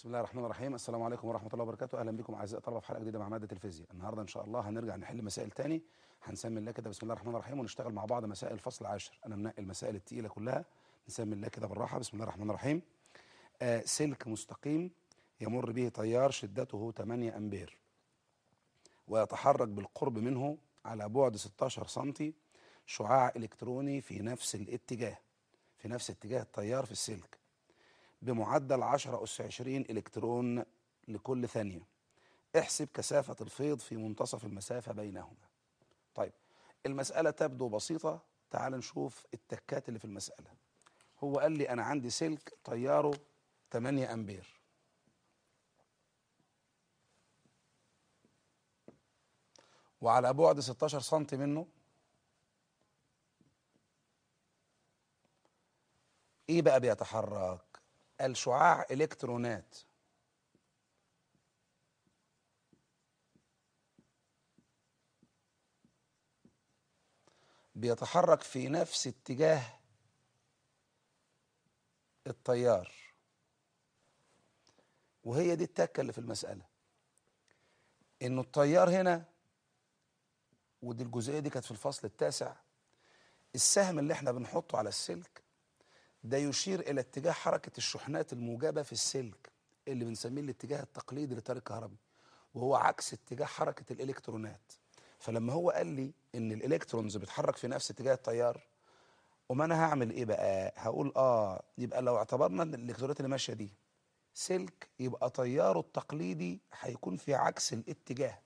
بسم الله الرحمن الرحيم السلام عليكم ورحمه الله وبركاته اهلا بكم اعزائي الطلبه في حلقه جديده مع ماده الفيزياء النهارده ان شاء الله هنرجع نحل مسائل تاني هنسمي الله كده بسم الله الرحمن الرحيم ونشتغل مع بعض مسائل الفصل العاشر انا منقي المسائل التقيله كلها نسمي الله كده بالراحه بسم الله الرحمن الرحيم آه سلك مستقيم يمر به تيار شدته 8 امبير ويتحرك بالقرب منه على بعد 16 سنتي شعاع الكتروني في نفس الاتجاه في نفس اتجاه التيار في السلك بمعدل 10 أس 20 إلكترون لكل ثانية احسب كثافة الفيض في منتصف المسافة بينهما طيب المسألة تبدو بسيطة تعال نشوف التكات اللي في المسألة هو قال لي أنا عندي سلك تياره 8 أمبير وعلى بعد 16 سنتي منه ايه بقى بيتحرك الشعاع الكترونات بيتحرك في نفس اتجاه التيار وهي دي التكه اللي في المساله انه التيار هنا ودي الجزئيه دي كانت في الفصل التاسع السهم اللي احنا بنحطه على السلك ده يشير الى اتجاه حركه الشحنات الموجبه في السلك اللي بنسميه الاتجاه التقليدي للتيار الكهربي وهو عكس اتجاه حركه الالكترونات فلما هو قال لي ان الالكترونز بتحرك في نفس اتجاه التيار وما انا هعمل ايه بقى هقول اه يبقى لو اعتبرنا ان الالكترونات اللي ماشيه دي سلك يبقى تياره التقليدي هيكون في عكس الاتجاه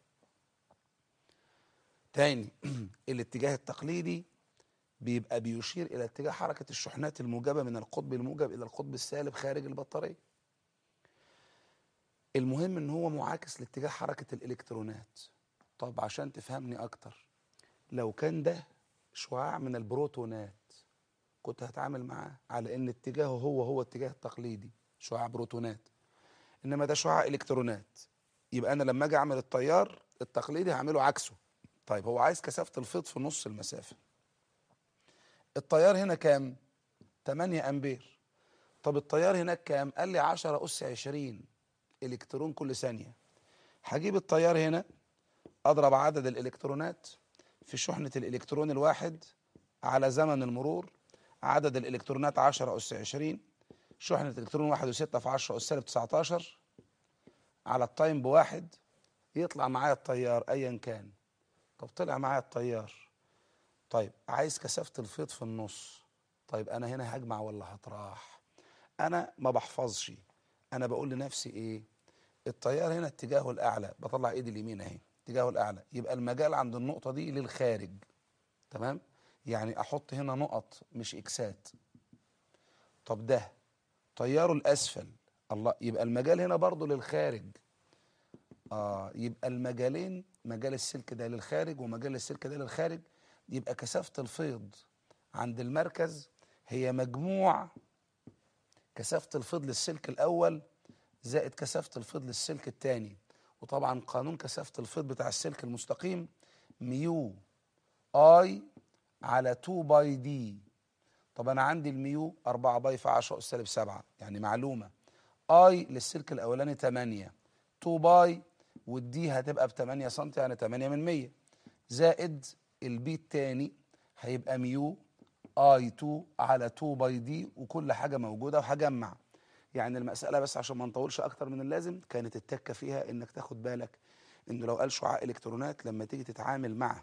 تاني الاتجاه التقليدي بيبقى بيشير الى اتجاه حركه الشحنات الموجبه من القطب الموجب الى القطب السالب خارج البطاريه المهم ان هو معاكس لاتجاه حركه الالكترونات طب عشان تفهمني اكتر لو كان ده شعاع من البروتونات كنت هتعامل معاه على ان اتجاهه هو هو اتجاه التقليدي شعاع بروتونات انما ده شعاع الكترونات يبقى انا لما اجي اعمل التيار التقليدي هعمله عكسه طيب هو عايز كثافه الفيض في نص المسافه التيار هنا كام 8 امبير طب التيار هناك كام قال لي 10 اس 20 الكترون كل ثانيه هجيب التيار هنا اضرب عدد الالكترونات في شحنه الالكترون الواحد على زمن المرور عدد الالكترونات 10 اس 20 شحنه الالكترون 1 و6 في 10 اس سالب 19 على التايم بواحد يطلع معايا التيار ايا كان طب طلع معايا التيار طيب عايز كثافه الفيض في النص طيب انا هنا هجمع ولا هطرح انا ما بحفظش انا بقول لنفسي ايه التيار هنا اتجاهه الاعلى بطلع ايدي اليمين اهي اتجاهه الاعلى يبقى المجال عند النقطه دي للخارج تمام يعني احط هنا نقط مش اكسات طب ده تياره الاسفل الله يبقى المجال هنا برضه للخارج اه يبقى المجالين مجال السلك ده للخارج ومجال السلك ده للخارج يبقى كثافة الفيض عند المركز هي مجموع كثافة الفيض للسلك الأول زائد كثافة الفيض للسلك الثاني وطبعا قانون كثافة الفيض بتاع السلك المستقيم ميو اي على 2 باي دي طب انا عندي الميو 4 باي في 10 اس سالب 7 يعني معلومه اي للسلك الاولاني 8 2 باي والدي هتبقى ب 8 سم يعني 8 من 100 زائد البي التاني هيبقى ميو اي 2 على 2 باي دي وكل حاجه موجوده وهجمع يعني المساله بس عشان ما نطولش اكتر من اللازم كانت التكه فيها انك تاخد بالك انه لو قال شعاع الكترونات لما تيجي تتعامل مع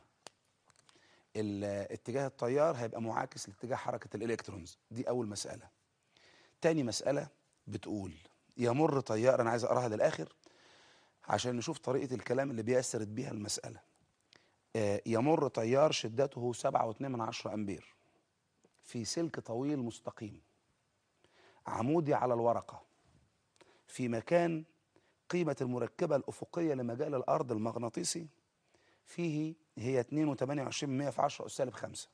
اتجاه التيار هيبقى معاكس لاتجاه حركه الالكترونز دي اول مساله تاني مساله بتقول يمر تيار انا عايز اقراها للاخر عشان نشوف طريقه الكلام اللي بيسرد بيها المساله يمر تيار شدته 7.2 من عشرة أمبير في سلك طويل مستقيم عمودي على الورقة في مكان قيمة المركبة الأفقية لمجال الأرض المغناطيسي فيه هي 2.28 في 10 أس سالب 5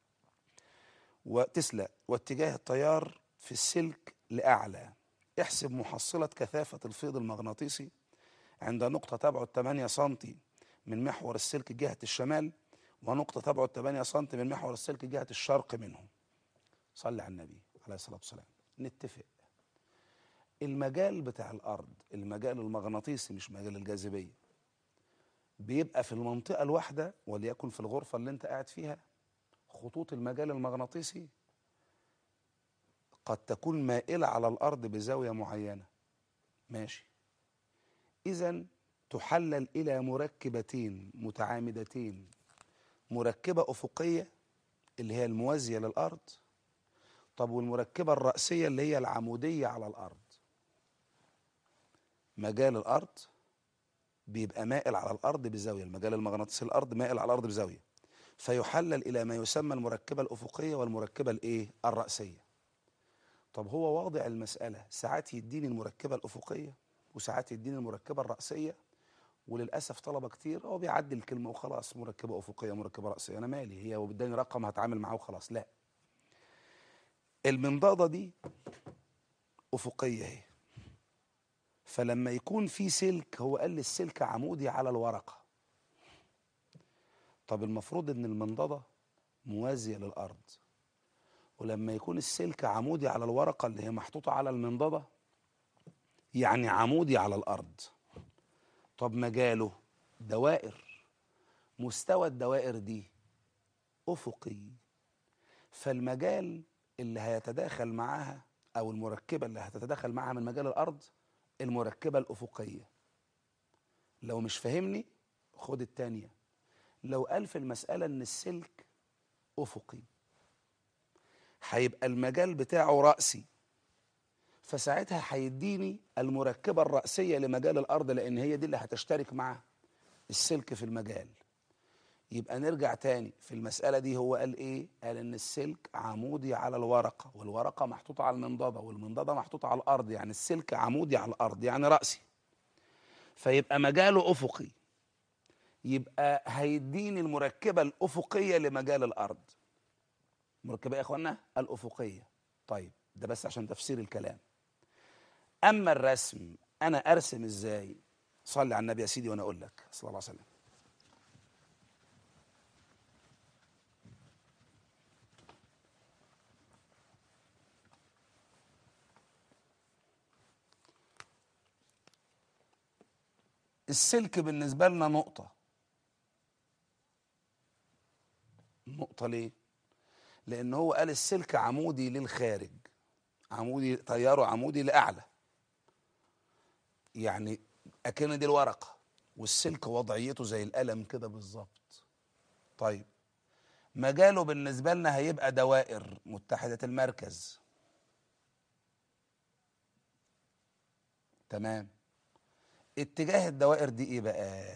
وتسلا واتجاه التيار في السلك لأعلى احسب محصلة كثافة الفيض المغناطيسي عند نقطة تبعد 8 سنتي من محور السلك جهة الشمال ونقطة تبعد 8 سم من محور السلك جهة الشرق منه صلي على النبي عليه الصلاة والسلام نتفق المجال بتاع الارض المجال المغناطيسي مش مجال الجاذبيه بيبقى في المنطقه الواحده وليكن في الغرفه اللي انت قاعد فيها خطوط المجال المغناطيسي قد تكون مائله على الارض بزاويه معينه ماشي اذا تحلل الى مركبتين متعامدتين مركبه افقيه اللي هي الموازيه للارض طب والمركبه الراسيه اللي هي العموديه على الارض مجال الارض بيبقى مائل على الارض بزاويه المجال المغناطيسي الارض مائل على الارض بزاويه فيحلل الى ما يسمى المركبه الافقيه والمركبه الايه الراسيه طب هو واضع المساله ساعات يديني المركبه الافقيه وساعات يديني المركبه الراسيه وللاسف طلبه كتير هو بيعدي الكلمه وخلاص مركبه افقيه مركبه راسيه انا مالي هي وبداني رقم هتعامل معاه وخلاص لا المنضده دي افقيه اهي فلما يكون في سلك هو قال لي السلك عمودي على الورقه طب المفروض ان المنضده موازيه للارض ولما يكون السلك عمودي على الورقه اللي هي محطوطه على المنضده يعني عمودي على الارض طب مجاله دوائر مستوى الدوائر دي افقي فالمجال اللي هيتداخل معاها او المركبه اللي هتتداخل معاها من مجال الارض المركبه الافقيه لو مش فاهمني خد التانية لو قال في المسألة إن السلك أفقي هيبقى المجال بتاعه رأسي فساعتها هيديني المركبة الرأسية لمجال الأرض لأن هي دي اللي هتشترك مع السلك في المجال يبقى نرجع تاني في المسألة دي هو قال إيه؟ قال إن السلك عمودي على الورقة والورقة محطوطة على المنضدة والمنضدة محطوطة على الأرض يعني السلك عمودي على الأرض يعني رأسي فيبقى مجاله أفقي يبقى هيديني المركبة الأفقية لمجال الأرض مركبة يا إخوانا الأفقية طيب ده بس عشان تفسير الكلام أما الرسم أنا أرسم إزاي صلي على النبي يا سيدي وأنا أقول لك صلى الله عليه وسلم السلك بالنسبة لنا نقطة نقطة ليه؟ لأن هو قال السلك عمودي للخارج عمودي تياره عمودي لأعلى يعني أكن دي الورقة والسلك وضعيته زي القلم كده بالظبط طيب مجاله بالنسبة لنا هيبقى دوائر متحدة المركز تمام اتجاه الدوائر دي ايه بقى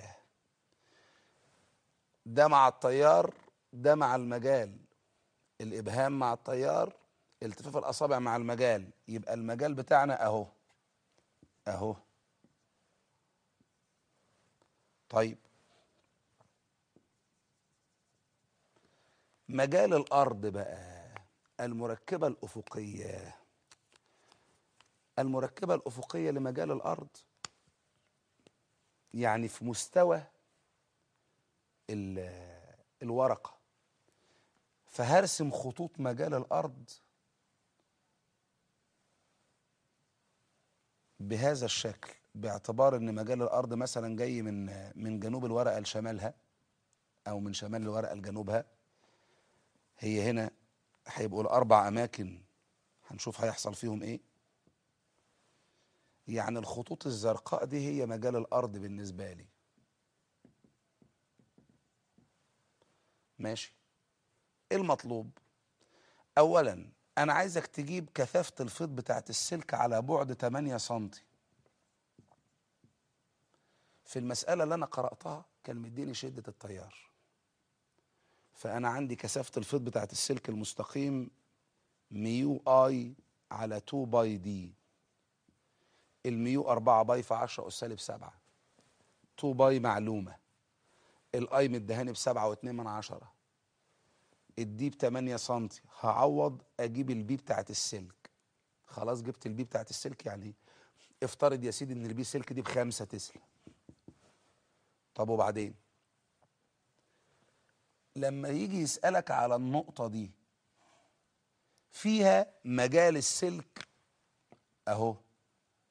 ده مع التيار ده مع المجال الابهام مع التيار التفاف الاصابع مع المجال يبقى المجال بتاعنا اهو اهو طيب مجال الارض بقى المركبه الافقيه المركبه الافقيه لمجال الارض يعني في مستوى الورقة فهرسم خطوط مجال الأرض بهذا الشكل باعتبار ان مجال الارض مثلا جاي من من جنوب الورقه لشمالها او من شمال الورقه لجنوبها هي هنا هيبقوا الاربع اماكن هنشوف هيحصل فيهم ايه يعني الخطوط الزرقاء دي هي مجال الارض بالنسبه لي ماشي ايه المطلوب اولا انا عايزك تجيب كثافه الفيض بتاعت السلك على بعد 8 سنتي في المساله اللي انا قراتها كان مديني شده التيار فانا عندي كثافه الفيض بتاعت السلك المستقيم ميو اي على 2 باي دي الميو 4 باي في 10 اس سالب 7 2 باي معلومه الاي مدهاني ب 7 و2 من 10 الدي ب 8 سم هعوض اجيب البي بتاعت السلك خلاص جبت البي بتاعت السلك يعني افترض يا سيدي ان البي سلك دي بخمسة تسلا طب وبعدين لما يجي يسألك على النقطة دي فيها مجال السلك اهو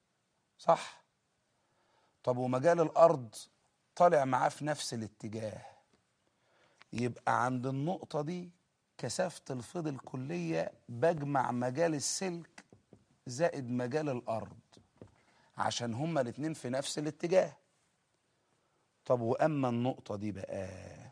صح طب ومجال الارض طالع معاه في نفس الاتجاه يبقى عند النقطة دي كثافة الفيض الكلية بجمع مجال السلك زائد مجال الأرض عشان هما الاتنين في نفس الاتجاه طب وأما النقطة دي بقى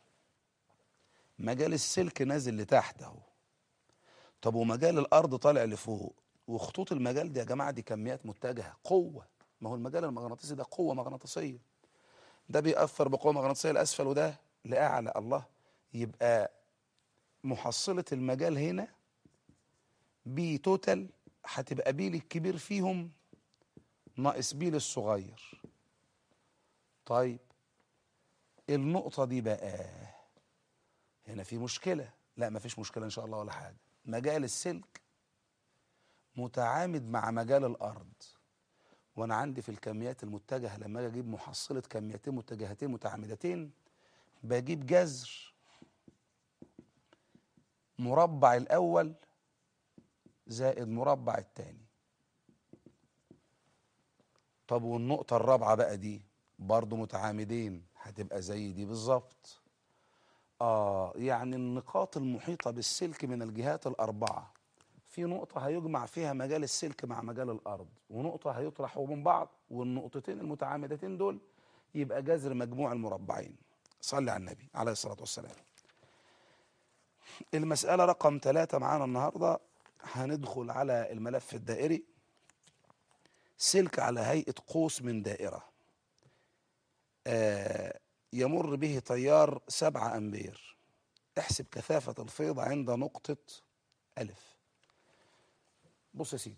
مجال السلك نازل لتحت اهو طب ومجال الأرض طالع لفوق وخطوط المجال دي يا جماعة دي كميات متجهة قوة ما هو المجال المغناطيسي ده قوة مغناطيسية ده بيأثر بقوة مغناطيسية لأسفل وده لأعلى الله يبقى محصلة المجال هنا بي توتال هتبقى بي للكبير فيهم ناقص بي للصغير طيب النقطة دي بقى هنا في مشكلة لا مفيش مشكلة إن شاء الله ولا حاجة مجال السلك متعامد مع مجال الأرض وأنا عندي في الكميات المتجهة لما أجي أجيب محصلة كميتين متجهتين متعامدتين بجيب جذر مربع الأول زائد مربع التاني طب والنقطة الرابعة بقى دي برضو متعامدين هتبقى زي دي بالظبط آه يعني النقاط المحيطة بالسلك من الجهات الأربعة في نقطة هيجمع فيها مجال السلك مع مجال الأرض ونقطة هيطرحوا من بعض والنقطتين المتعامدتين دول يبقى جذر مجموع المربعين صلي على النبي عليه الصلاة والسلام المسألة رقم ثلاثة معانا النهاردة هندخل على الملف الدائري سلك على هيئة قوس من دائرة آه يمر به تيار سبعة أمبير احسب كثافة الفيض عند نقطة ألف بص يا سيدي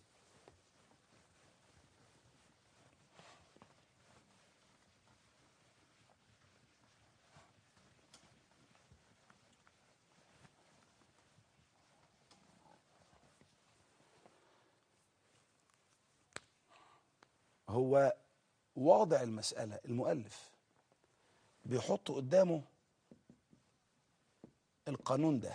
هو واضع المسألة المؤلف بيحط قدامه القانون ده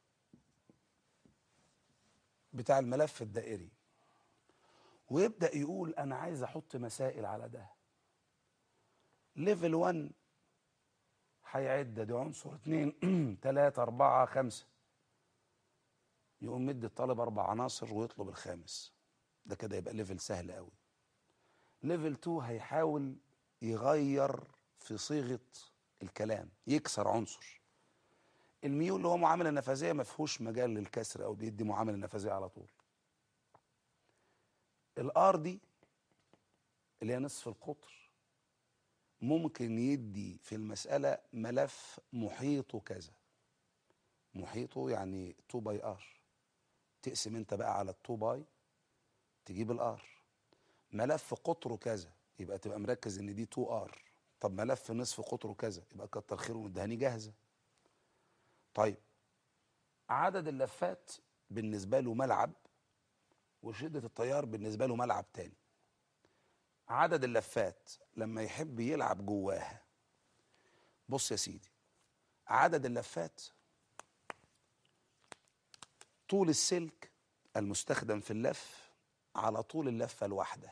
بتاع الملف الدائري ويبدأ يقول أنا عايز أحط مسائل على ده ليفل 1 هيعد دي عنصر 2 3 4 5 يقوم مدي الطالب أربع عناصر ويطلب الخامس ده كده يبقى ليفل سهل قوي ليفل 2 هيحاول يغير في صيغه الكلام يكسر عنصر الميول اللي هو معامله نفاذيه ما فيهوش مجال للكسر او بيدي معامله نفاذيه على طول الار دي اللي هي نصف القطر ممكن يدي في المسألة ملف محيطه كذا محيطه يعني 2 باي ار تقسم انت بقى على 2 باي تجيب الار ملف قطره كذا يبقى تبقى مركز ان دي 2 ار طب ملف نصف قطره كذا يبقى كتر خيره وادهاني جاهزه طيب عدد اللفات بالنسبه له ملعب وشده التيار بالنسبه له ملعب تاني عدد اللفات لما يحب يلعب جواها بص يا سيدي عدد اللفات طول السلك المستخدم في اللف على طول اللفه الواحده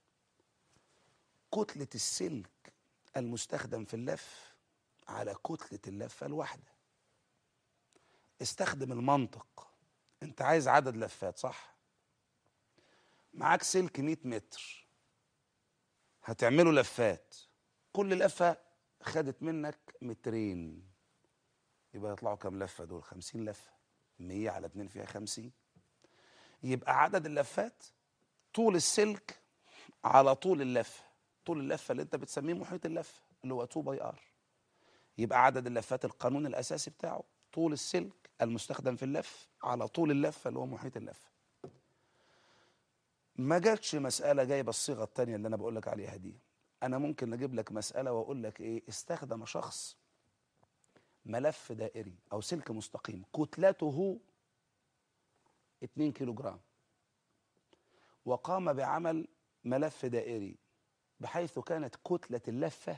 كتله السلك المستخدم في اللف على كتله اللفه الواحده استخدم المنطق انت عايز عدد لفات صح معاك سلك 100 متر هتعمله لفات كل لفه خدت منك مترين يبقى يطلعوا كام لفه دول 50 لفه 100 على 2 فيها 50 يبقى عدد اللفات طول السلك على طول اللفه طول اللفه اللي انت بتسميه محيط اللفه اللي هو 2 باي ار يبقى عدد اللفات القانون الاساسي بتاعه طول السلك المستخدم في اللف على طول اللفه اللي هو محيط اللفه ما جاتش مساله جايبه الصيغه الثانيه اللي انا بقول لك عليها دي انا ممكن اجيب لك مساله واقول لك ايه استخدم شخص ملف دائري او سلك مستقيم كتلته 2 كيلو جرام وقام بعمل ملف دائري بحيث كانت كتلة اللفة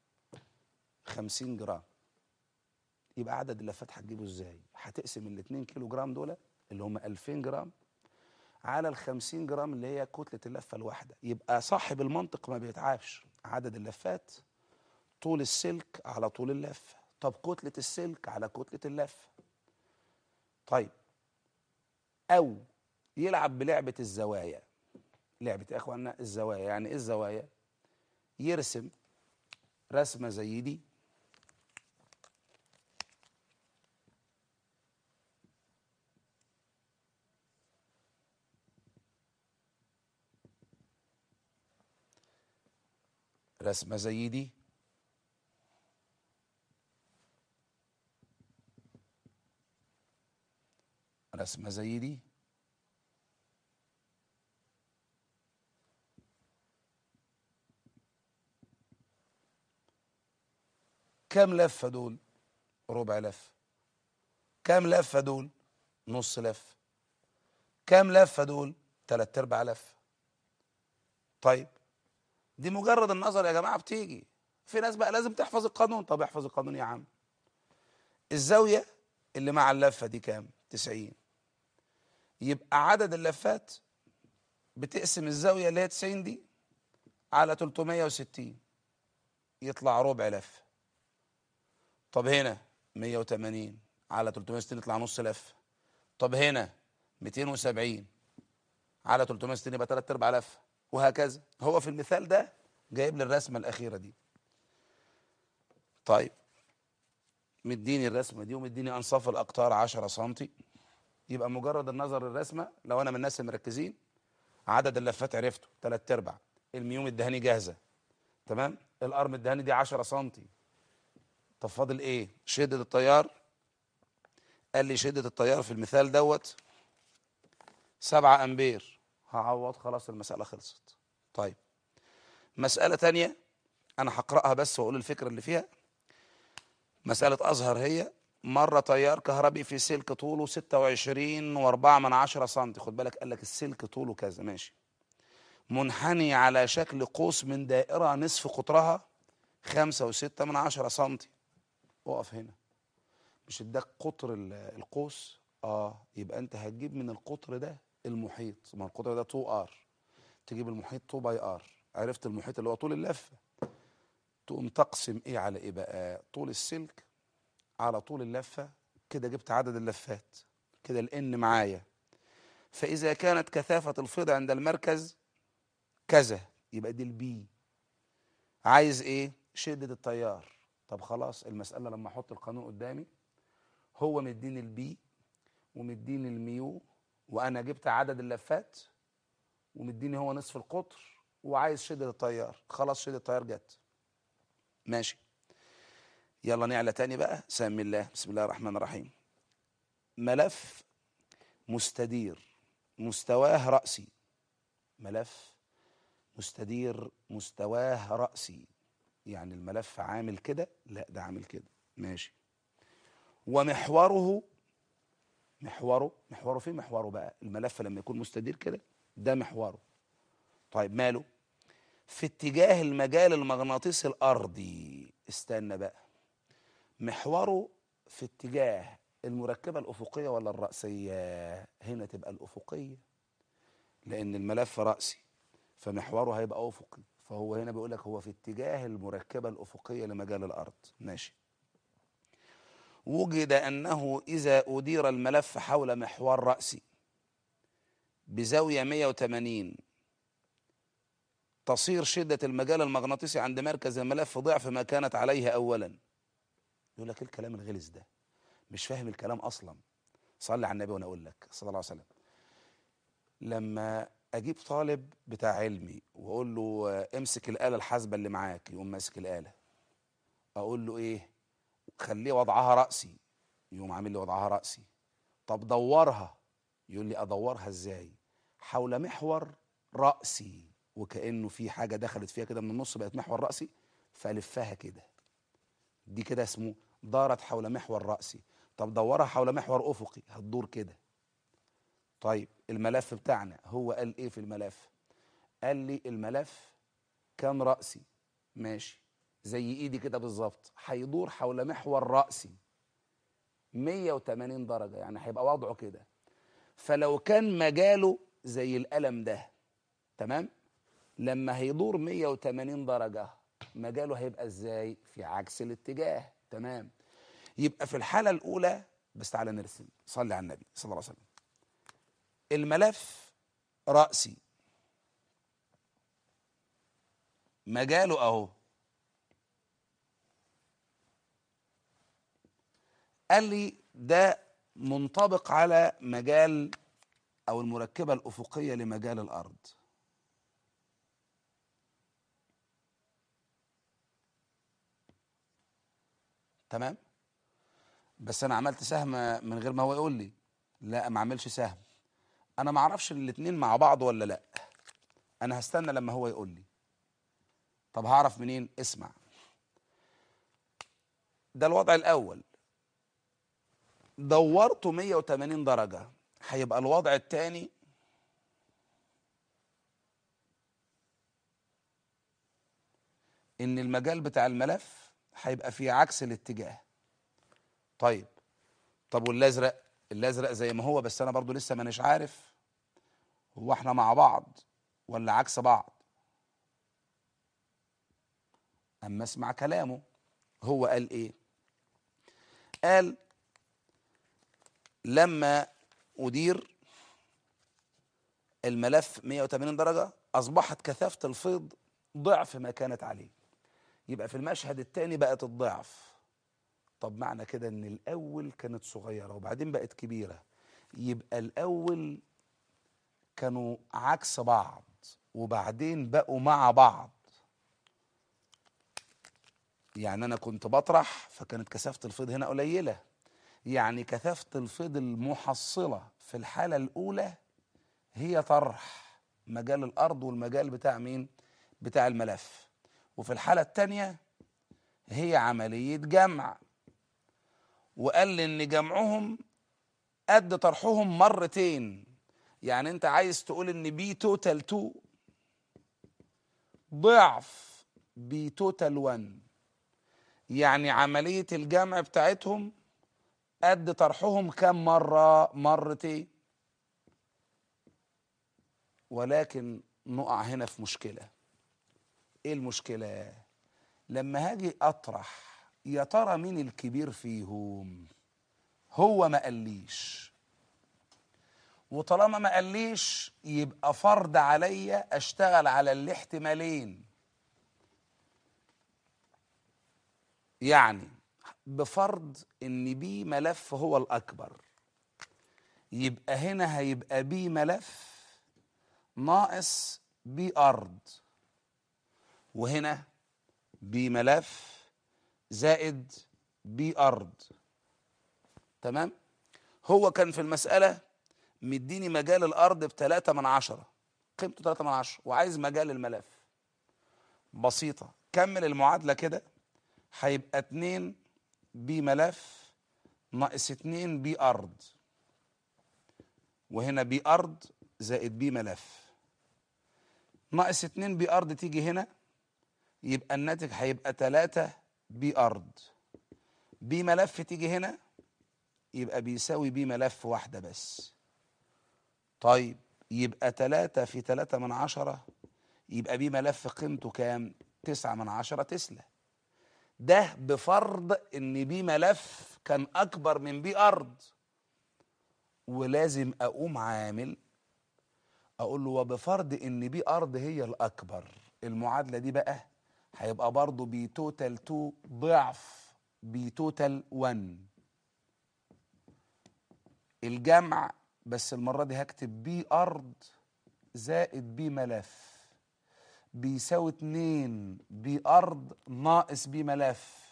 50 جرام يبقى عدد اللفات هتجيبه ازاي؟ هتقسم ال 2 كيلو جرام دول اللي هم 2000 جرام على ال 50 جرام اللي هي كتله اللفه الواحده يبقى صاحب المنطق ما بيتعبش عدد اللفات طول السلك على طول اللفه طب كتله السلك على كتله اللفه طيب او يلعب بلعبه الزوايا لعبه يا اخوانا الزوايا يعني ايه الزوايا يرسم رسمه زي دي رسمه زي دي رسمه زي دي كام لفه دول ربع لفه كام لفه دول نص لفه كام لفه دول تلات ارباع لفه طيب دي مجرد النظر يا جماعه بتيجي في ناس بقى لازم تحفظ القانون طب احفظ القانون يا عم الزاويه اللي مع اللفه دي كام 90 يبقى عدد اللفات بتقسم الزاويه اللي هي 90 دي على 360 يطلع ربع لفه طب هنا 180 على 360 يطلع نص لفه طب هنا 270 على 360 يبقى 3 ارباع لفه وهكذا هو في المثال ده جايب لي الرسمه الاخيره دي طيب مديني الرسمه دي ومديني انصاف الاقطار 10 سم يبقى مجرد النظر الرسمه لو انا من الناس المركزين عدد اللفات عرفته 3 ارباع الميوم الدهني جاهزه تمام الارم الدهني دي 10 سم طب فاضل ايه شده التيار قال لي شده التيار في المثال دوت 7 امبير هعوض خلاص المساله خلصت طيب مساله تانية انا هقراها بس واقول الفكره اللي فيها مساله ازهر هي مره تيار كهربي في سلك طوله 26 و4 من عشرة سم خد بالك قال لك السلك طوله كذا ماشي منحني على شكل قوس من دائره نصف قطرها 5 و6 من عشرة سم اقف هنا مش اداك قطر ال- القوس اه يبقى انت هتجيب من القطر ده المحيط ما القطر ده 2 ار تجيب المحيط 2 باي ار عرفت المحيط اللي هو طول اللفه تقوم تقسم ايه على ايه بقى طول السلك على طول اللفه كده جبت عدد اللفات كده الان معايا فاذا كانت كثافه الفيض عند المركز كذا يبقى دي البي عايز ايه شده التيار طب خلاص المساله لما احط القانون قدامي هو مديني البي ومديني الميو وانا جبت عدد اللفات ومديني هو نصف القطر وعايز شده التيار خلاص شده التيار جت ماشي يلا نعلى تاني بقى سمي الله بسم الله الرحمن الرحيم ملف مستدير مستواه رأسي ملف مستدير مستواه رأسي يعني الملف عامل كده لا ده عامل كده ماشي ومحوره محوره محوره فين محوره بقى الملف لما يكون مستدير كده ده محوره طيب ماله في اتجاه المجال المغناطيسي الارضي استنى بقى محوره في اتجاه المركبه الافقيه ولا الراسيه هنا تبقى الافقيه لان الملف راسي فمحوره هيبقى افقي فهو هنا بيقول لك هو في اتجاه المركبه الافقيه لمجال الارض ماشي وجد انه اذا ادير الملف حول محور راسي بزاويه 180 تصير شده المجال المغناطيسي عند مركز الملف ضعف ما كانت عليه اولا يقول لك ايه الكلام الغلس ده مش فاهم الكلام اصلا صلي على النبي وانا اقول لك صلى الله عليه وسلم لما اجيب طالب بتاع علمي واقول له آه، امسك الاله الحاسبه اللي معاك يقوم ماسك الاله اقول له ايه خليه وضعها راسي يقوم عامل لي وضعها راسي طب دورها يقول لي ادورها ازاي حول محور راسي وكانه في حاجه دخلت فيها كده من النص بقت محور راسي فالفها كده دي كده اسمه دارت حول محور راسي طب دورها حول محور افقي هتدور كده طيب الملف بتاعنا هو قال ايه في الملف قال لي الملف كان راسي ماشي زي ايدي كده بالظبط هيدور حول محور راسي 180 درجه يعني هيبقى وضعه كده فلو كان مجاله زي القلم ده تمام لما هيدور 180 درجة مجاله هيبقى ازاي في عكس الاتجاه تمام يبقى في الحالة الأولى بس تعالى نرسم صلي على النبي صلى الله عليه وسلم الملف رأسي مجاله أهو قال لي ده منطبق على مجال أو المركبة الأفقية لمجال الأرض تمام بس انا عملت سهم من غير ما هو يقول لي لا ما اعملش سهم انا ما اعرفش الاتنين مع بعض ولا لا انا هستنى لما هو يقول لي طب هعرف منين اسمع ده الوضع الاول دورته 180 درجة هيبقى الوضع الثاني ان المجال بتاع الملف هيبقى في عكس الاتجاه طيب طب والازرق الازرق زي ما هو بس انا برضو لسه مانيش عارف هو احنا مع بعض ولا عكس بعض اما اسمع كلامه هو قال ايه قال لما ادير الملف 180 درجة اصبحت كثافة الفيض ضعف ما كانت عليه يبقى في المشهد الثاني بقت الضعف طب معنى كده ان الاول كانت صغيره وبعدين بقت كبيره يبقى الاول كانوا عكس بعض وبعدين بقوا مع بعض يعني انا كنت بطرح فكانت كثافه الفيض هنا قليله يعني كثافه الفيض المحصله في الحاله الاولى هي طرح مجال الارض والمجال بتاع مين بتاع الملف وفي الحاله الثانيه هي عمليه جمع وقال لي ان جمعهم قد طرحهم مرتين يعني انت عايز تقول ان بي توتال 2 ضعف بي توتال 1 يعني عملية الجمع بتاعتهم قد طرحهم كم مرة مرتين ولكن نقع هنا في مشكلة ايه المشكلة لما هاجي اطرح يا ترى مين الكبير فيهم هو ما قاليش وطالما ما قاليش يبقى فرض عليا اشتغل على الاحتمالين يعني بفرض ان بي ملف هو الاكبر يبقى هنا هيبقى بي ملف ناقص بي ارض وهنا بي ملف زائد بي ارض تمام هو كان في المسألة مديني مجال الأرض بتلاتة من عشرة قيمته تلاتة من عشرة وعايز مجال الملف بسيطة كمل المعادلة كده هيبقى اتنين بي ملف ناقص اتنين بي أرض وهنا بي أرض زائد بي ملف ناقص اتنين بي أرض تيجي هنا يبقى الناتج هيبقى تلاتة بي أرض بي ملف تيجي هنا يبقى بيساوي بي ملف واحدة بس طيب يبقى تلاتة في تلاتة من عشرة يبقى بي ملف قيمته كام تسعة من عشرة تسلا ده بفرض ان بي ملف كان اكبر من بي ارض ولازم اقوم عامل اقول له وبفرض ان بي ارض هي الاكبر المعادله دي بقى هيبقى برضه بي توتال 2 ضعف بي توتال 1 الجمع بس المره دي هكتب بي ارض زائد بي ملف بيساوي 2 بي ارض ناقص بي ملف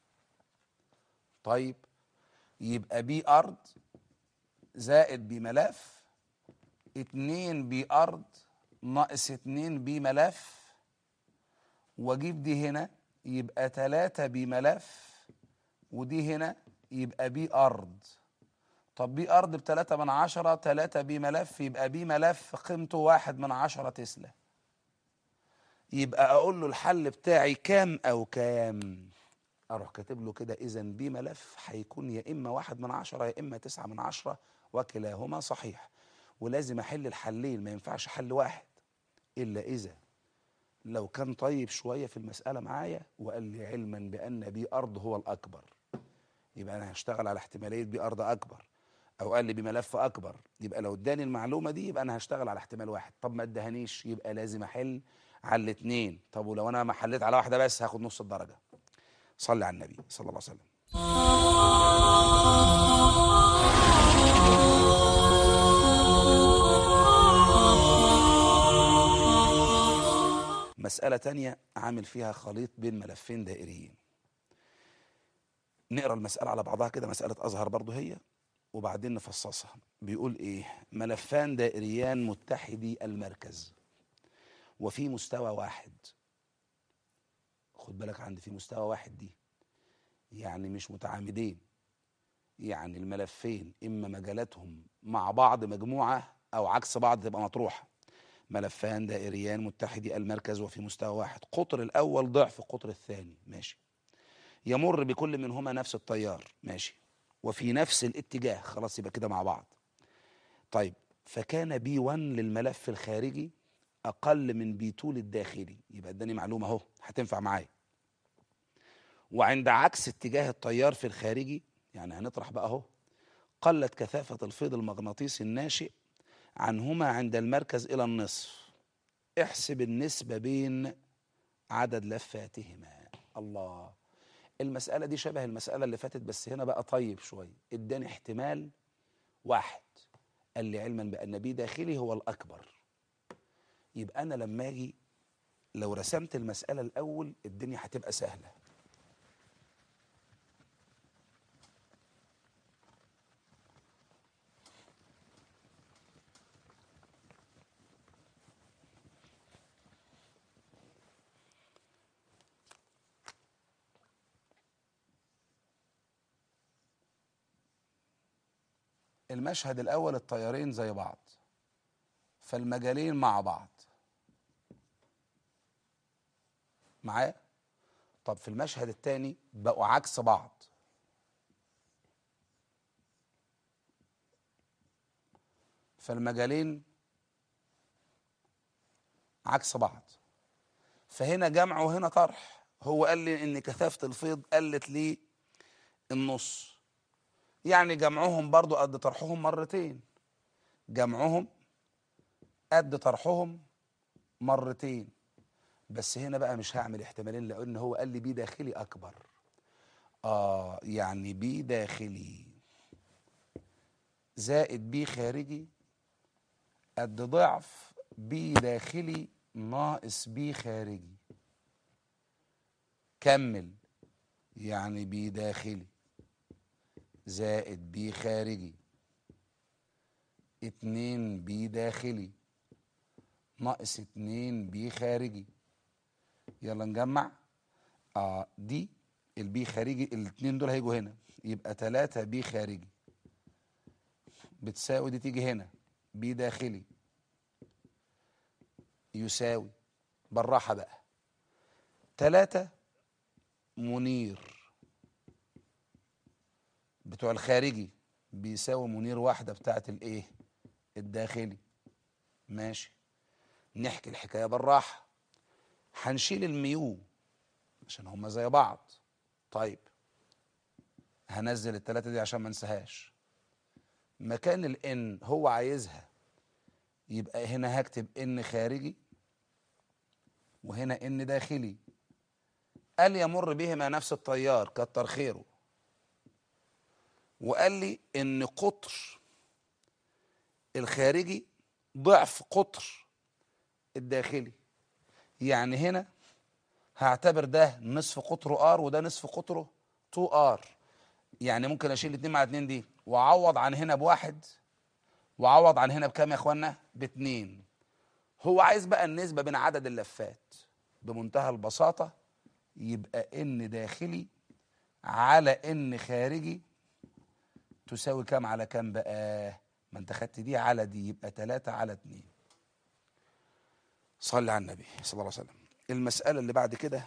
طيب يبقى بي ارض زائد بي ملف 2 بي ارض ناقص 2 بي ملف واجيب دي هنا يبقى 3 بي ملف ودي هنا يبقى بي ارض طب بي ارض بتلاتة من عشرة تلاتة بي ملف يبقى بي ملف قيمته واحد من عشرة تسلا يبقى اقول له الحل بتاعي كام او كام اروح كاتب له كده اذا بي ملف هيكون يا اما واحد من عشرة يا اما تسعة من عشرة وكلاهما صحيح ولازم احل الحلين ما ينفعش حل واحد الا اذا لو كان طيب شويه في المساله معايا وقال لي علما بان بي ارض هو الاكبر يبقى انا هشتغل على احتماليه بي ارض اكبر او قال لي بملف اكبر يبقى لو اداني المعلومه دي يبقى انا هشتغل على احتمال واحد طب ما ادهنيش يبقى لازم احل على الاثنين طب ولو انا ما حليت على واحده بس هاخد نص الدرجه صلي على النبي صلى الله عليه وسلم مسألة تانية عامل فيها خليط بين ملفين دائريين نقرا المسألة على بعضها كده مسألة أزهر برضو هي وبعدين نفصصها بيقول إيه ملفان دائريان متحدي المركز وفي مستوى واحد خد بالك عندي في مستوى واحد دي يعني مش متعامدين يعني الملفين إما مجالاتهم مع بعض مجموعة أو عكس بعض تبقى مطروحة ملفان دائريان متحدي المركز وفي مستوى واحد قطر الأول ضعف قطر الثاني ماشي يمر بكل منهما نفس التيار ماشي وفي نفس الاتجاه خلاص يبقى كده مع بعض طيب فكان بي 1 للملف الخارجي أقل من بي 2 للداخلي يبقى اداني معلومة أهو هتنفع معايا وعند عكس اتجاه التيار في الخارجي يعني هنطرح بقى أهو قلت كثافة الفيض المغناطيسي الناشئ عنهما عند المركز إلى النصف احسب النسبة بين عدد لفاتهما الله المسألة دي شبه المسألة اللي فاتت بس هنا بقى طيب شوية اداني احتمال واحد قال لي علما بأن بي داخلي هو الأكبر يبقى أنا لما أجي لو رسمت المسألة الأول الدنيا هتبقى سهلة المشهد الأول الطيارين زي بعض فالمجالين مع بعض معايا طب في المشهد الثاني بقوا عكس بعض فالمجالين عكس بعض فهنا جمع وهنا طرح هو قال لي ان كثافه الفيض قلت لي النص يعني جمعهم برضو قد طرحهم مرتين جمعهم قد طرحهم مرتين بس هنا بقى مش هعمل احتمالين لان هو قال لي بي داخلي اكبر اه يعني بي داخلي زائد بي خارجي قد ضعف بي داخلي ناقص بي خارجي كمل يعني بي داخلي زائد بي خارجي اتنين بي داخلي ناقص اتنين بي خارجي يلا نجمع اه دي البي خارجي الاتنين دول هيجوا هنا يبقى تلاتة بي خارجي بتساوي دي تيجي هنا بي داخلي يساوي بالراحة بقى تلاتة منير بتوع الخارجي بيساوي منير واحدة بتاعت الايه الداخلي ماشي نحكي الحكاية بالراحة هنشيل الميو عشان هما زي بعض طيب هنزل التلاتة دي عشان ما انساهاش مكان الان هو عايزها يبقى هنا هكتب ان خارجي وهنا ان داخلي قال يمر بهما نفس التيار كتر خيره وقال لي ان قطر الخارجي ضعف قطر الداخلي يعني هنا هعتبر ده نصف قطره ار وده نصف قطره 2 ار يعني ممكن اشيل اتنين مع اتنين دي واعوض عن هنا بواحد واعوض عن هنا بكام يا اخوانا باتنين هو عايز بقى النسبة بين عدد اللفات بمنتهى البساطة يبقى ان داخلي على ان خارجي تساوي كام على كام بقى ما انت خدت دي على دي يبقى تلاتة على اتنين صلي على النبي صلى الله عليه وسلم المسألة اللي بعد كده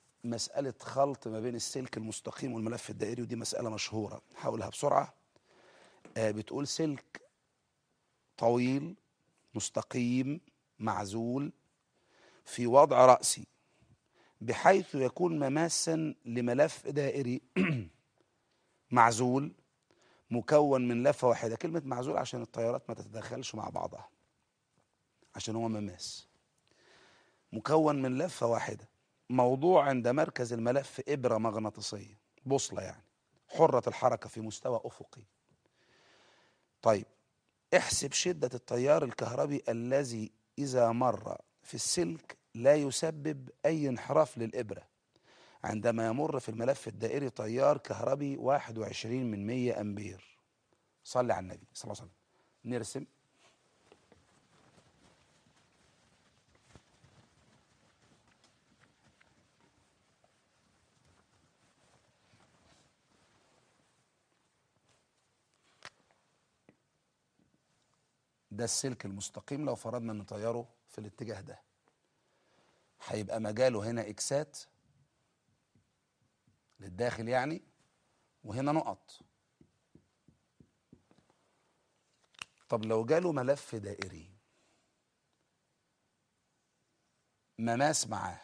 مسألة خلط ما بين السلك المستقيم والملف الدائري ودي مسألة مشهورة حاولها بسرعة آه بتقول سلك طويل مستقيم معزول في وضع رأسي بحيث يكون مماسا لملف دائري معزول مكون من لفة واحدة كلمة معزول عشان التيارات ما تتدخلش مع بعضها عشان هو مماس مكون من لفة واحدة موضوع عند مركز الملف إبرة مغناطيسية بوصلة يعني حرة الحركة في مستوى أفقي طيب احسب شدة التيار الكهربي الذي إذا مر في السلك لا يسبب أي انحراف للإبرة عندما يمر في الملف الدائري تيار كهربي 21 من 100 أمبير صلي على النبي صلى الله عليه وسلم نرسم ده السلك المستقيم لو فرضنا ان تياره في الاتجاه ده هيبقى مجاله هنا اكسات للداخل يعني وهنا نقط طب لو جاله ملف دائري مماس معاه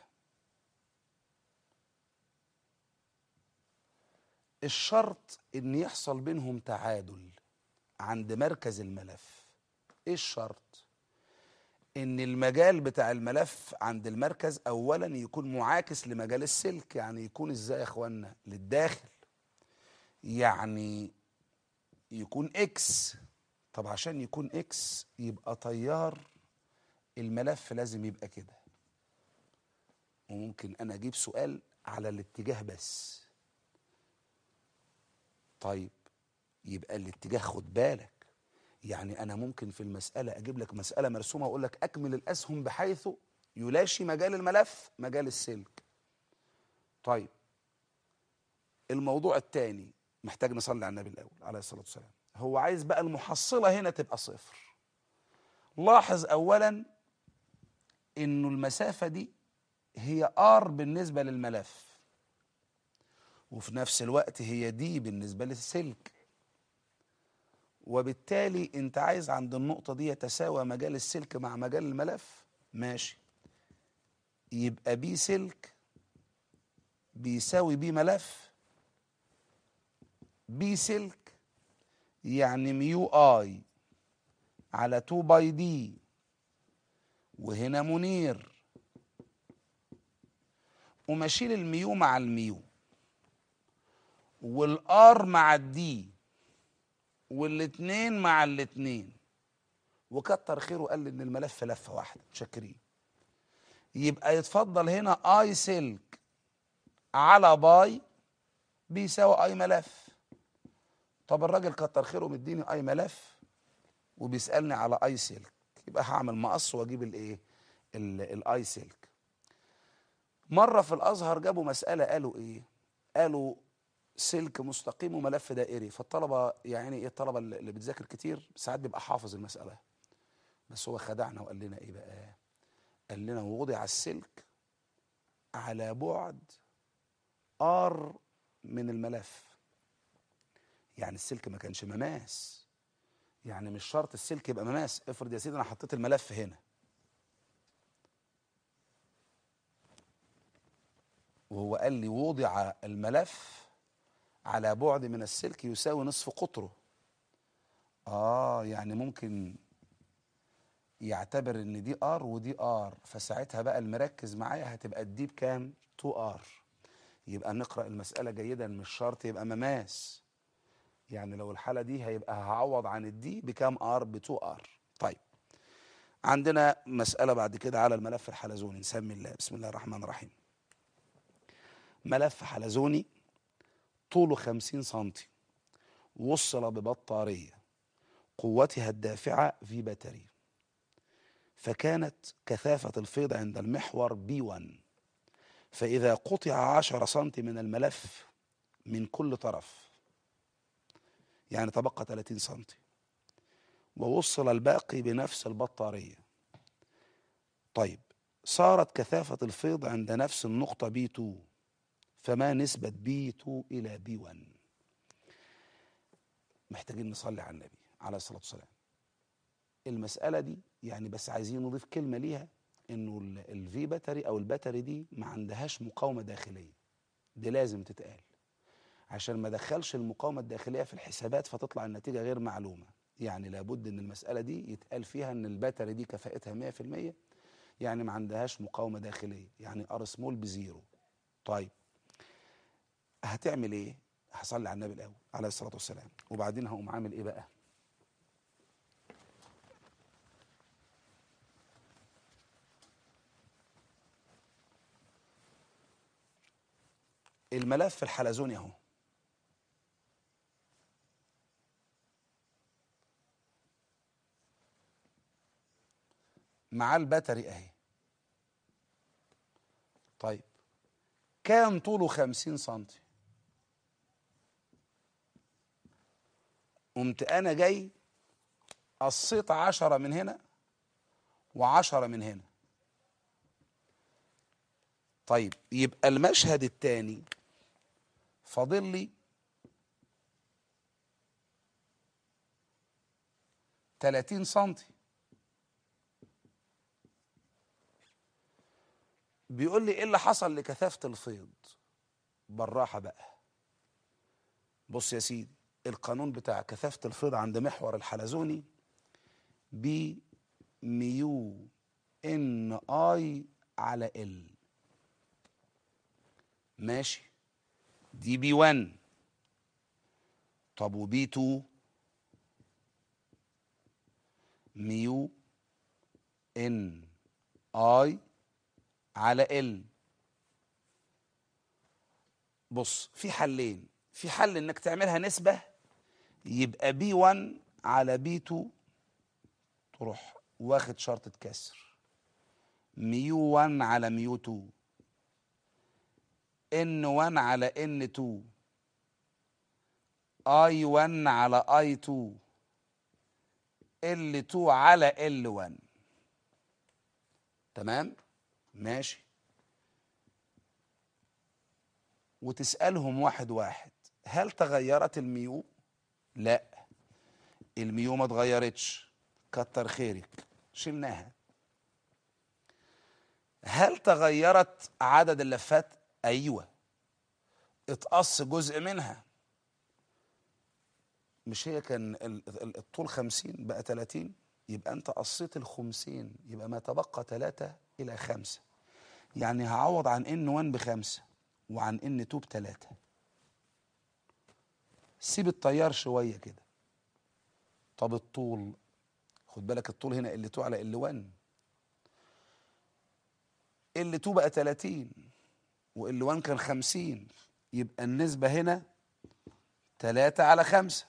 الشرط ان يحصل بينهم تعادل عند مركز الملف ايه الشرط ان المجال بتاع الملف عند المركز اولا يكون معاكس لمجال السلك يعني يكون ازاي يا اخوانا للداخل يعني يكون اكس طب عشان يكون اكس يبقى تيار الملف لازم يبقى كده وممكن انا اجيب سؤال على الاتجاه بس طيب يبقى الاتجاه خد بالك يعني انا ممكن في المساله اجيب لك مساله مرسومه واقول لك اكمل الاسهم بحيث يلاشي مجال الملف مجال السلك طيب الموضوع الثاني محتاج نصلي على النبي الاول عليه الصلاه والسلام هو عايز بقى المحصله هنا تبقى صفر لاحظ اولا انه المسافه دي هي ار بالنسبه للملف وفي نفس الوقت هي دي بالنسبه للسلك وبالتالي انت عايز عند النقطة دي يتساوى مجال السلك مع مجال الملف ماشي يبقى بي سلك بيساوي بي ملف بي سلك يعني ميو اي على 2 باي دي وهنا منير ومشيل الميو مع الميو والار مع الدي والاتنين مع الاتنين وكتر خيره قال لي ان الملف لفه واحده متشكرين يبقى يتفضل هنا اي سلك على باي بيساوي اي ملف طب الراجل كتر خيره مديني اي ملف وبيسالني على اي سلك يبقى هعمل مقص واجيب الايه الاي سلك مره في الازهر جابوا مساله قالوا ايه قالوا سلك مستقيم وملف دائري فالطلبه يعني ايه الطلبه اللي بتذاكر كتير ساعات بيبقى حافظ المساله بس هو خدعنا وقال لنا ايه بقى قال لنا وضع السلك على بعد ار من الملف يعني السلك ما كانش مماس يعني مش شرط السلك يبقى مماس افرض يا سيدي انا حطيت الملف هنا وهو قال لي وضع الملف على بعد من السلك يساوي نصف قطره اه يعني ممكن يعتبر ان دي ار ودي ار فساعتها بقى المركز معايا هتبقى الدي بكام 2 ار يبقى نقرا المساله جيدا مش شرط يبقى مماس يعني لو الحاله دي هيبقى هعوض عن الدي بكام ار ب 2 ار طيب عندنا مساله بعد كده على الملف الحلزوني نسمي الله بسم الله الرحمن الرحيم ملف حلزوني طوله 50 سنتي وصل ببطارية قوتها الدافعة في باتري فكانت كثافة الفيض عند المحور بي 1 فإذا قطع 10 سنتي من الملف من كل طرف يعني تبقى 30 سنتي ووصل الباقي بنفس البطارية طيب صارت كثافة الفيض عند نفس النقطة بي 2 فما نسبة بي 2 إلى بي 1 محتاجين نصلي على النبي عليه الصلاة والسلام المسألة دي يعني بس عايزين نضيف كلمة ليها انه الفي باتري او الباتري دي ما عندهاش مقاومة داخلية دي لازم تتقال عشان ما دخلش المقاومة الداخلية في الحسابات فتطلع النتيجة غير معلومة يعني لابد ان المسألة دي يتقال فيها ان الباتري دي كفاءتها 100% يعني ما عندهاش مقاومة داخلية يعني ار سمول بزيرو طيب هتعمل ايه هصلي على النبي الاول عليه الصلاة والسلام وبعدين هقوم عامل ايه بقى الملف الحلزوني اهو مع الباتري اهي طيب كان طوله خمسين سنتي قمت انا جاي قصيت عشرة من هنا وعشرة من هنا طيب يبقى المشهد الثاني فاضل لي 30 سنتي بيقول لي ايه اللي حصل لكثافه الفيض بالراحه بقى بص يا سيدي القانون بتاع كثافه الفيض عند محور الحلزوني بي ميو ان اي على ال ماشي دي بي 1 طب وبي 2 ميو ان اي على ال بص في حلين في حل انك تعملها نسبة يبقى بي 1 على بي 2 تروح واخد شرطة كسر ميو 1 على ميو 2 ان 1 على ان 2 اي 1 على اي 2 ال 2 على ال 1 تمام ماشي وتسألهم واحد واحد هل تغيرت الميو لا الميو ما اتغيرتش كتر خيرك شلناها هل تغيرت عدد اللفات ايوه اتقص جزء منها مش هي كان الطول خمسين بقى تلاتين يبقى انت قصيت الخمسين يبقى ما تبقى تلاتة الى خمسة يعني هعوض عن ان 1 بخمسة وعن ان 2 بتلاتة سيب التيار شوية كده طب الطول خد بالك الطول هنا ال 2 على ال 1 ال 2 بقى 30 وال 1 كان 50 يبقى النسبة هنا 3 على 5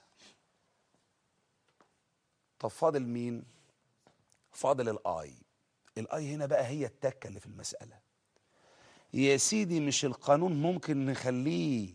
طب فاضل مين؟ فاضل الاي الاي هنا بقى هي التكة اللي في المسألة يا سيدي مش القانون ممكن نخليه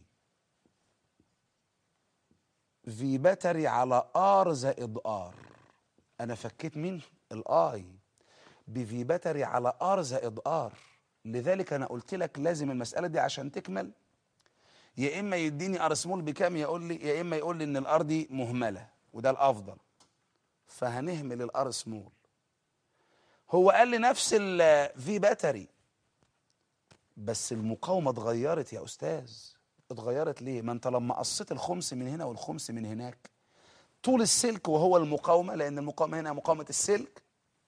في باتري على ار زائد ار انا فكيت مين الاي بفي باتري على ار زائد ار لذلك انا قلت لك لازم المساله دي عشان تكمل يا اما يديني ار سمول بكام يقول لي يا اما يقول لي ان الار دي مهمله وده الافضل فهنهمل الار سمول هو قال لي نفس الفي باتري بس المقاومه اتغيرت يا استاذ اتغيرت ليه ما انت لما قصيت الخمس من هنا والخمس من هناك طول السلك وهو المقاومه لان المقاومه هنا مقاومه السلك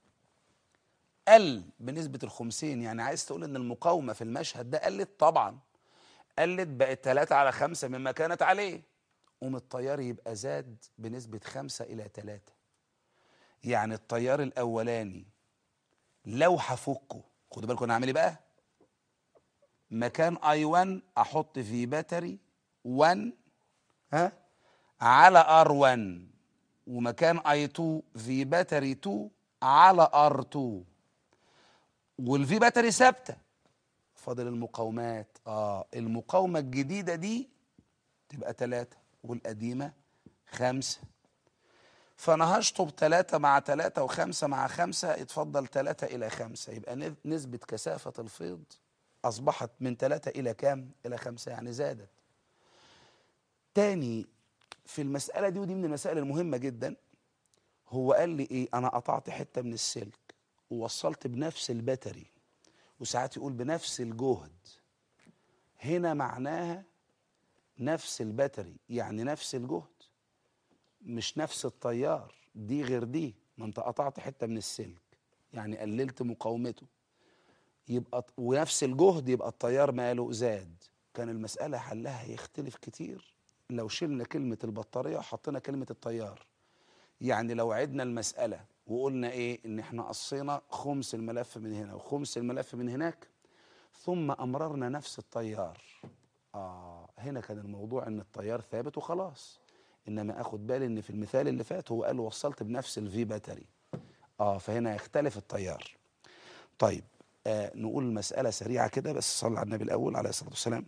قل بنسبه الخمسين يعني عايز تقول ان المقاومه في المشهد ده قلت طبعا قلت بقت 3 على 5 مما كانت عليه قوم التيار يبقى زاد بنسبه 5 الى 3 يعني التيار الاولاني لو هفكه خدوا بالكم انا هعمل ايه بقى مكان اي 1 احط في باتري 1 ها على ار 1 ومكان اي 2 في باتري 2 على ار 2 والفي باتري ثابته فاضل المقاومات اه المقاومه الجديده دي تبقى 3 والقديمه 5 فانا هشطب 3 مع 3 و5 مع 5 يتفضل 3 الى 5 يبقى نسبه كثافه الفيض اصبحت من 3 الى كام الى 5 يعني زادت تاني في المساله دي ودي من المسائل المهمه جدا هو قال لي ايه انا قطعت حته من السلك ووصلت بنفس البتري وساعات يقول بنفس الجهد هنا معناها نفس البتري يعني نفس الجهد مش نفس التيار دي غير دي ما انت قطعت حته من السلك يعني قللت مقاومته يبقى ونفس الجهد يبقى التيار ماله زاد كان المساله حلها يختلف كتير لو شلنا كلمه البطاريه وحطينا كلمه التيار يعني لو عدنا المساله وقلنا ايه ان احنا قصينا خمس الملف من هنا وخمس الملف من هناك ثم امررنا نفس التيار اه هنا كان الموضوع ان التيار ثابت وخلاص انما اخد بالي ان في المثال اللي فات هو قال وصلت بنفس الفي باتري اه فهنا يختلف التيار طيب آه نقول المسألة سريعة كده بس صلى على النبي الأول عليه الصلاة والسلام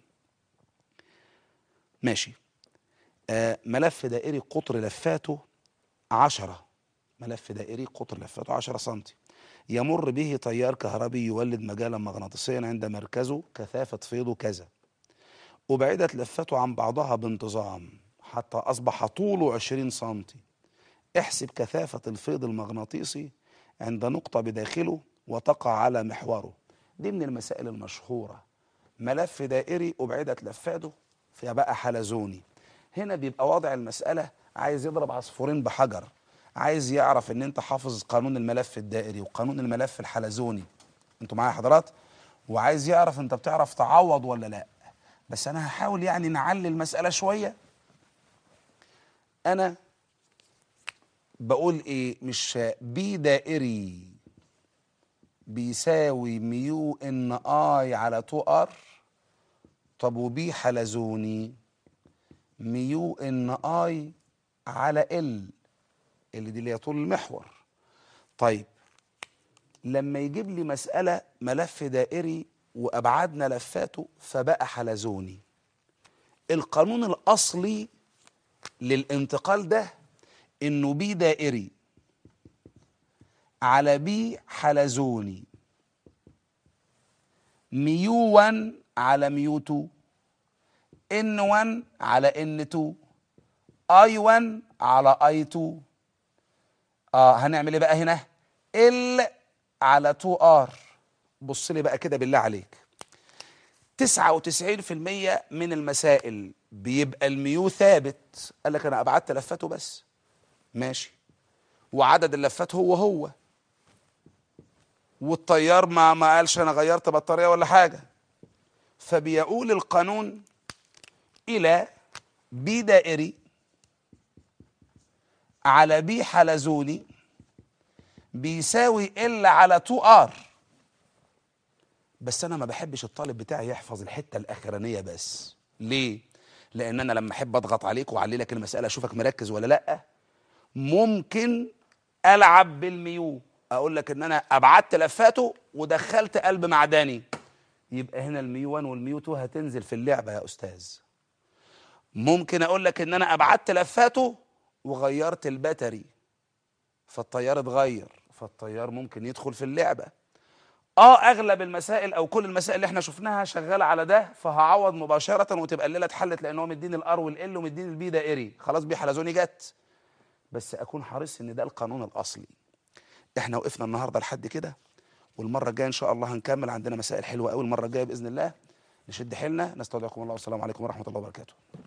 ماشي آه ملف دائري قطر لفاته عشرة ملف دائري قطر لفاته عشرة سنتي يمر به تيار كهربي يولد مجالا مغناطيسيا عند مركزه كثافة فيضه كذا وبعدت لفاته عن بعضها بانتظام حتى أصبح طوله 20 سنتي احسب كثافة الفيض المغناطيسي عند نقطة بداخله وتقع على محوره دي من المسائل المشهورة ملف دائري أبعدت لفاته فبقى حلزوني هنا بيبقى وضع المسألة عايز يضرب عصفورين بحجر عايز يعرف ان انت حافظ قانون الملف الدائري وقانون الملف الحلزوني انتوا معايا حضرات وعايز يعرف انت بتعرف تعوض ولا لا بس انا هحاول يعني نعلي المسألة شوية انا بقول ايه مش بي دائري بيساوي ميو ان اي على 2 ار طب وبي حلزوني ميو ان اي على ال اللي دي اللي هي طول المحور طيب لما يجيب لي مسألة ملف دائري وأبعدنا لفاته فبقى حلزوني القانون الأصلي للانتقال ده إنه بي دائري على بي حلزوني ميو 1 على ميو 2 ان 1 على ان 2 اي 1 على اي 2 اه هنعمل ايه بقى هنا ال على 2 ار بص لي بقى كده بالله عليك 99% من المسائل بيبقى الميو ثابت قال لك انا ابعدت لفاته بس ماشي وعدد اللفات هو هو والطيار ما ما قالش انا غيرت بطاريه ولا حاجه فبيقول القانون الى بي دائري على بي حلزوني بيساوي ال على 2 ار بس انا ما بحبش الطالب بتاعي يحفظ الحته الاخرانيه بس ليه لان انا لما احب اضغط عليك واعلي لك المساله اشوفك مركز ولا لا ممكن العب بالميو اقول لك ان انا ابعدت لفاته ودخلت قلب معدني يبقى هنا الميو 1 والميو 2 هتنزل في اللعبه يا استاذ ممكن اقول لك ان انا ابعدت لفاته وغيرت الباتري فالتيار اتغير فالتيار ممكن يدخل في اللعبه اه اغلب المسائل او كل المسائل اللي احنا شفناها شغاله على ده فهعوض مباشره وتبقى الليله اتحلت لان هو مديني الار والال ومديني البي دائري خلاص بي حلزوني جت بس اكون حريص ان ده القانون الاصلي احنا وقفنا النهارده لحد كده والمره الجايه ان شاء الله هنكمل عندنا مسائل حلوه قوي المره الجايه باذن الله نشد حيلنا نستودعكم الله والسلام عليكم ورحمه الله وبركاته